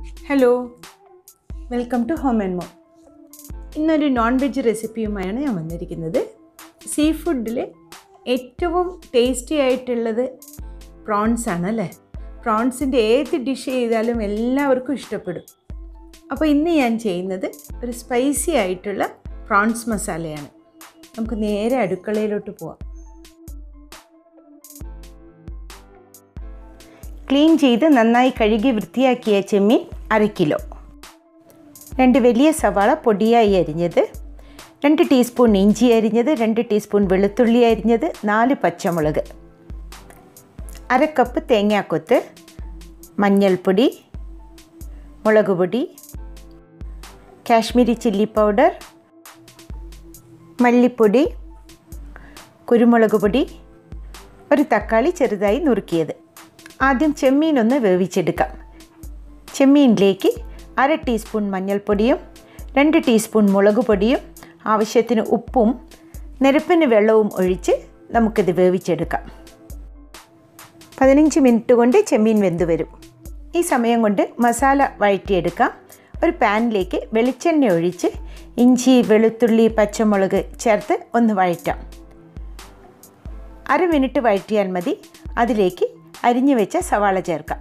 hello welcome to home and mom ഇന്നൊരു non veg റെസിപ്പിയുമായാണ് ഞാൻ വന്നിരിക്കുന്നത് സീ ഫുഡിൽ ഏറ്റവും ടേസ്റ്റി ആയിട്ടുള്ളത് പ്രോൺസ് ആണ് അല്ലേ പ്രോൺസിൻ്റെ ഏത് ഡിഷ് ചെയ്താലും എല്ലാവർക്കും ഇഷ്ടപ്പെടും അപ്പോൾ ഇന്ന് ഞാൻ ചെയ്യുന്നത് ഒരു സ്പൈസി ആയിട്ടുള്ള പ്രോൺസ് മസാലയാണ് നമുക്ക് നേരെ അടുക്കളയിലോട്ട് പോവാം ക്ലീൻ ചെയ്ത് നന്നായി കഴുകി വൃത്തിയാക്കിയ ചെമ്മീൻ അര കിലോ രണ്ട് വലിയ സവാള പൊടിയായി അരിഞ്ഞത് രണ്ട് ടീസ്പൂൺ ഇഞ്ചി അരിഞ്ഞത് രണ്ട് ടീസ്പൂൺ വെളുത്തുള്ളി അരിഞ്ഞത് നാല് പച്ചമുളക് അര കപ്പ് തേങ്ങാക്കൊത്ത് മഞ്ഞൾപ്പൊടി മുളക് പൊടി കാശ്മീരി ചില്ലി പൗഡർ മല്ലിപ്പൊടി കുരുമുളക് പൊടി ഒരു തക്കാളി ചെറുതായി നുറുക്കിയത് ആദ്യം ചെമ്മീൻ ഒന്ന് വേവിച്ചെടുക്കാം ചെമ്മീനിലേക്ക് അര ടീസ്പൂൺ മഞ്ഞൾപ്പൊടിയും രണ്ട് ടീസ്പൂൺ മുളക് പൊടിയും ആവശ്യത്തിന് ഉപ്പും നിരപ്പിന് വെള്ളവും ഒഴിച്ച് നമുക്കിത് വേവിച്ചെടുക്കാം പതിനഞ്ച് മിനിറ്റ് കൊണ്ട് ചെമ്മീൻ വെന്ത് വരും ഈ സമയം കൊണ്ട് മസാല വഴറ്റിയെടുക്കാം ഒരു പാനിലേക്ക് വെളിച്ചെണ്ണ ഒഴിച്ച് ഇഞ്ചി വെളുത്തുള്ളി പച്ചമുളക് ചേർത്ത് ഒന്ന് വഴറ്റാം അര മിനിറ്റ് വഴറ്റിയാൽ മതി അതിലേക്ക് അരിഞ്ഞു വെച്ച സവാള ചേർക്കാം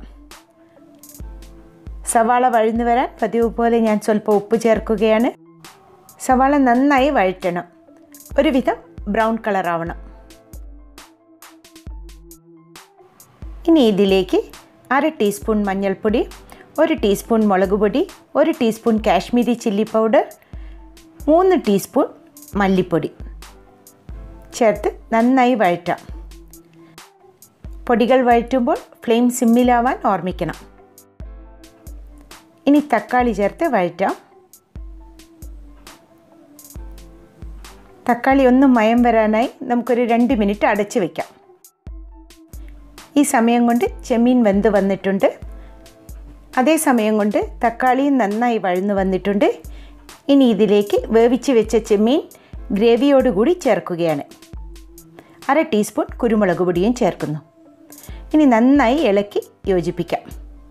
സവാള വഴന്നു വരാൻ പതിവ് പോലെ ഞാൻ സ്വല്പം ഉപ്പ് ചേർക്കുകയാണ് സവാള നന്നായി വഴറ്റണം ഒരുവിധം ബ്രൗൺ കളർ ആവണം ഇനി ഇതിലേക്ക് അര ടീസ്പൂൺ മഞ്ഞൾപ്പൊടി ഒരു ടീസ്പൂൺ മുളക് പൊടി ഒരു ടീസ്പൂൺ കാശ്മീരി ചില്ലി പൗഡർ മൂന്ന് ടീസ്പൂൺ മല്ലിപ്പൊടി ചേർത്ത് നന്നായി വഴറ്റാം പൊടികൾ വഴറ്റുമ്പോൾ ഫ്ലെയിം സിമ്മിലാവാൻ ഓർമ്മിക്കണം ഇനി തക്കാളി ചേർത്ത് വഴറ്റാം തക്കാളി ഒന്ന് മയം വരാനായി നമുക്കൊരു രണ്ട് മിനിറ്റ് അടച്ചു വയ്ക്കാം ഈ സമയം കൊണ്ട് ചെമ്മീൻ വെന്ത് വന്നിട്ടുണ്ട് അതേ സമയം കൊണ്ട് തക്കാളിയും നന്നായി വഴന്നു വന്നിട്ടുണ്ട് ഇനി ഇതിലേക്ക് വേവിച്ച് വെച്ച ചെമ്മീൻ ഗ്രേവിയോടുകൂടി ചേർക്കുകയാണ് അര ടീസ്പൂൺ കുരുമുളക് പൊടിയും ചേർക്കുന്നു ഇനി നന്നായി ഇളക്കി യോജിപ്പിക്കാം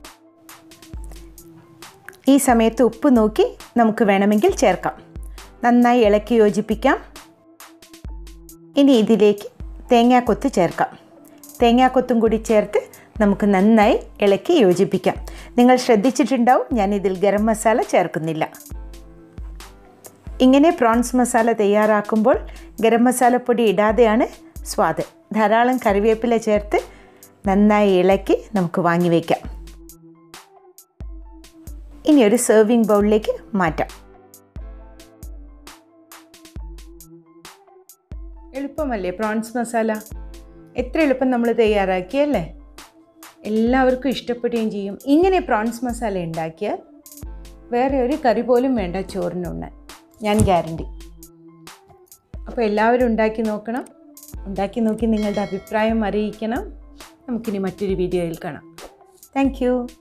ഈ സമയത്ത് ഉപ്പ് നോക്കി നമുക്ക് വേണമെങ്കിൽ ചേർക്കാം നന്നായി ഇളക്കി യോജിപ്പിക്കാം ഇനി ഇതിലേക്ക് തേങ്ങാക്കൊത്ത് ചേർക്കാം തേങ്ങാക്കൊത്തും കൂടി ചേർത്ത് നമുക്ക് നന്നായി ഇളക്കി യോജിപ്പിക്കാം നിങ്ങൾ ശ്രദ്ധിച്ചിട്ടുണ്ടാവും ഞാൻ ഇതിൽ ഗരം മസാല ചേർക്കുന്നില്ല ഇങ്ങനെ പ്രോൺസ് മസാല തയ്യാറാക്കുമ്പോൾ ഗരം മസാലപ്പൊടി ഇടാതെയാണ് സ്വാദ് ധാരാളം കറിവേപ്പില ചേർത്ത് നന്നായി ഇളക്കി നമുക്ക് വാങ്ങി വയ്ക്കാം ഇനി ഒരു സെർവിങ് ബൗളിലേക്ക് മാറ്റാം എളുപ്പമല്ലേ പ്രോൺസ് മസാല എത്ര എളുപ്പം നമ്മൾ തയ്യാറാക്കിയല്ലേ എല്ലാവർക്കും ഇഷ്ടപ്പെടുകയും ചെയ്യും ഇങ്ങനെ പ്രോൺസ് മസാല ഉണ്ടാക്കിയാൽ വേറെ ഒരു കറി പോലും വേണ്ട ചോറിനുണ്ണാൻ ഞാൻ ഗ്യാരണ്ടി അപ്പോൾ എല്ലാവരും ഉണ്ടാക്കി നോക്കണം ഉണ്ടാക്കി നോക്കി നിങ്ങളുടെ അഭിപ്രായം അറിയിക്കണം നമുക്കിനി മറ്റൊരു വീഡിയോയിൽ കാണാം താങ്ക്